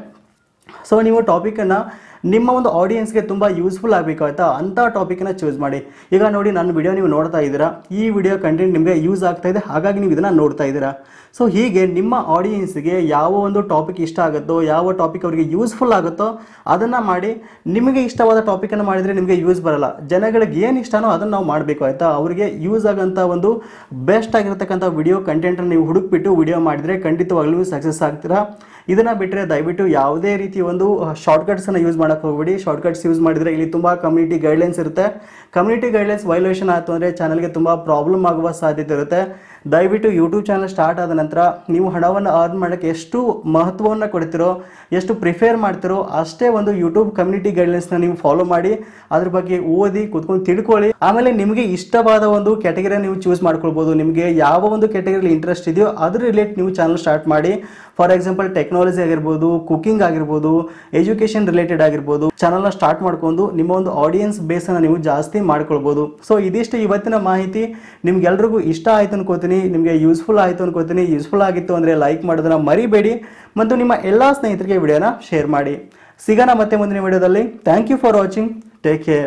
ಸೊ ನೀವು ಟಾಪಿಕನ್ನು ನಿಮ್ಮ ಒಂದು ಆಡಿಯನ್ಸ್ಗೆ ತುಂಬ ಯೂಸ್ಫುಲ್ ಆಗಬೇಕು ಆಯಿತಾ ಅಂಥ ಟಾಪಿಕನ್ನ ಚೂಸ್ ಮಾಡಿ ಈಗ ನೋಡಿ ನನ್ನ ವಿಡಿಯೋ ನೀವು ನೋಡ್ತಾ ಇದ್ದೀರಾ ಈ ವಿಡಿಯೋ ಕಂಟೆಂಟ್ ನಿಮಗೆ ಯೂಸ್ ಆಗ್ತಾ ಇದೆ ಹಾಗಾಗಿ ನೀವು ಇದನ್ನು ನೋಡ್ತಾ ಇದ್ದೀರಾ ಸೊ ಹೀಗೆ ನಿಮ್ಮ ಆಡಿಯನ್ಸ್ಗೆ ಯಾವ ಒಂದು ಟಾಪಿಕ್ ಇಷ್ಟ ಆಗುತ್ತೋ ಯಾವ ಟಾಪಿಕ್ ಅವರಿಗೆ ಯೂಸ್ಫುಲ್ ಆಗುತ್ತೋ ಅದನ್ನು ಮಾಡಿ ನಿಮಗೆ ಇಷ್ಟವಾದ ಟಾಪಿಕನ್ನು ಮಾಡಿದರೆ ನಿಮಗೆ ಯೂಸ್ ಬರಲ್ಲ ಜನಗಳಿಗೆ ಏನು ಇಷ್ಟನೋ ಅದನ್ನು ನಾವು ಮಾಡಬೇಕು ಆಯಿತಾ ಅವರಿಗೆ ಯೂಸ್ ಆಗೋಂಥ ಒಂದು ಬೆಸ್ಟ್ ಆಗಿರತಕ್ಕಂಥ ವಿಡಿಯೋ ಕಂಟೆಂಟನ್ನು ನೀವು ಹುಡುಕ್ಬಿಟ್ಟು ವಿಡಿಯೋ ಮಾಡಿದರೆ ಖಂಡಿತವಾಗ್ಲೂ ಸಕ್ಸಸ್ ಆಗ್ತೀರಾ ಇದನ್ನ ಬಿಟ್ಟರೆ ದಯವಿಟ್ಟು ಯಾವುದೇ ರೀತಿ ಒಂದು ಶಾರ್ಟ್ಕಟ್ಸನ್ನು ಯೂಸ್ ಮಾಡೋಕೆ ಹೋಗ್ಬೇಡಿ ಶಾರ್ಟ್ಕಟ್ಸ್ ಯೂಸ್ ಮಾಡಿದರೆ ಇಲ್ಲಿ ತುಂಬ ಕಮ್ಯುನಿಟಿ ಗೈಡ್ಲೈನ್ಸ್ ಇರುತ್ತೆ ಕಮ್ಯುನಿಟಿ ಗೈಡ್ಲೈನ್ಸ್ ವೈಲೇಷನ್ ಆಯಿತು ಅಂದರೆ ಚಾನಲ್ಗೆ ತುಂಬ ಪ್ರಾಬ್ಲಮ್ ಆಗುವ ಸಾಧ್ಯತೆ ಇರುತ್ತೆ ದಯವಿಟ್ಟು ಯೂಟ್ಯೂಬ್ ಚಾನಲ್ ಸ್ಟಾರ್ಟ್ ಆದ ನಂತರ ನೀವು ಹಣವನ್ನು ಅರ್ನ್ ಮಾಡೋಕ್ಕೆ ಎಷ್ಟು ಮಹತ್ವವನ್ನು ಕೊಡ್ತಿರೋ ಎಷ್ಟು ಪ್ರಿಫೇರ್ ಮಾಡ್ತಿರೋ ಅಷ್ಟೇ ಒಂದು ಯೂಟ್ಯೂಬ್ ಕಮ್ಯುನಿಟಿ ಗೈಡ್ಲೈನ್ಸ್ನ ನೀವು ಫಾಲೋ ಮಾಡಿ ಅದ್ರ ಬಗ್ಗೆ ಓದಿ ಕೂತ್ಕೊಂಡು ತಿಳ್ಕೊಳ್ಳಿ ಆಮೇಲೆ ನಿಮಗೆ ಇಷ್ಟವಾದ ಒಂದು ಕ್ಯಾಟಗರಿ ನೀವು ಚೂಸ್ ಮಾಡ್ಕೊಳ್ಬೋದು ನಿಮಗೆ ಯಾವ ಒಂದು ಕ್ಯಾಟಗರಿಲಿ ಇಂಟ್ರೆಸ್ಟ್ ಇದೆಯೋ ಅದ್ರ ರಿಲೇಟ್ ನೀವು ಚಾನಲ್ ಸ್ಟಾರ್ಟ್ ಮಾಡಿ ಫಾರ್ ಎಕ್ಸಾಂಪಲ್ ಟೆಕ್ನಾಲಜಿ ಆಗಿರ್ಬೋದು ಕುಕಿಂಗ್ ಆಗಿರ್ಬೋದು ಎಜುಕೇಷನ್ ರಿಲೇಟೆಡ್ ಆಗಿರ್ಬೋದು ಚಾನಲ್ನ ಸ್ಟಾರ್ಟ್ ಮಾಡ್ಕೊಂಡು ನಿಮ್ಮ ಒಂದು ಆಡಿಯನ್ಸ್ ಬೇಸನ್ನು ನೀವು ಜಾಸ್ತಿ ಮಾಡ್ಕೊಳ್ಬೋದು ಸೊ ಇದಿಷ್ಟು ಇವತ್ತಿನ ಮಾಹಿತಿ ನಿಮ್ಗೆಲ್ರಿಗೂ ಇಷ್ಟ ಆಯ್ತು ಅನ್ಕೋತೀನಿ ನಿಮಗೆ ಯೂಸ್ಫುಲ್ ಆಯಿತು ಅನ್ಕೋತೀನಿ ಯೂಸ್ಫುಲ್ ಆಗಿತ್ತು ಅಂದರೆ ಲೈಕ್ ಮಾಡೋದನ್ನ ಮರಿಬೇಡಿ ಮತ್ತು ನಿಮ್ಮ ಎಲ್ಲ ಸ್ನೇಹಿತರಿಗೆ ವಿಡಿಯೋನ ಶೇರ್ ಮಾಡಿ ಸಿಗೋಣ ಮತ್ತೆ ಮುಂದಿನ ವಿಡಿಯೋದಲ್ಲಿ thank you for watching take care